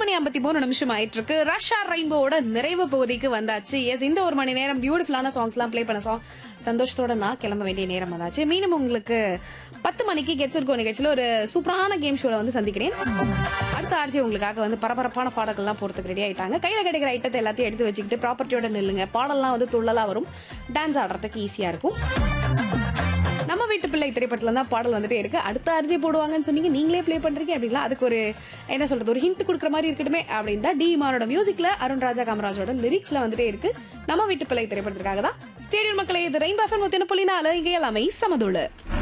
மணி ஐம்பத்தி மூணு நிமிஷம் ஆயிட்டு இருக்கு ரஷ்யா ரெயின்போவோட நிறைவு பகுதிக்கு வந்தாச்சு எஸ் இந்த ஒரு மணி நேரம் பியூட்டிஃபுல்லான சாங்ஸ் எல்லாம் ப்ளே பண்ண சாங் சந்தோஷத்தோட நான் கிளம்ப வேண்டிய நேரம் வந்தாச்சு மீண்டும் உங்களுக்கு பத்து மணிக்கு கெட்ஸ் இருக்கோ நிகழ்ச்சியில ஒரு சூப்பரான கேம் ஷோல வந்து சந்திக்கிறேன் அடுத்த ஆர்ஜி உங்களுக்காக வந்து பரபரப்பான பாடல்கள்லாம் போறதுக்கு ரெடி ஆயிட்டாங்க கையில கிடைக்கிற ஐட்டத்தை எல்லாத்தையும் எடுத்து வச்சுக்கிட்டு ப்ராப்பர்ட்டியோட நில்லுங்க பாடல்லாம் வந்து துள்ளலா வரும் டான்ஸ் ஆடுறதுக்கு ஈஸியா இருக்கும் நம்ம வீட்டு பிள்ளை திரைப்படத்துல தான் பாடல் வந்துட்டே இருக்கு அடுத்த அரிசி போடுவாங்கன்னு சொன்னீங்க நீங்களே ப்ளே பண்றீங்க அப்படிங்களா அதுக்கு ஒரு என்ன சொல்றது ஒரு ஹிண்ட் கொடுக்குற மாதிரி இருக்கட்டுமே அப்படின்னு தான் டி மானோட மியூசிக்ல அருண் ராஜா காமராஜோட லிரிக்ஸ்ல வந்துட்டே இருக்கு நம்ம வீட்டு பிள்ளை திரைப்படத்திற்காக தான் ஸ்டேடியம் மக்களை இது ரெயின் பாஃபன் முத்தின புள்ளினால இங்கே எல்லாமே சமதுள்ள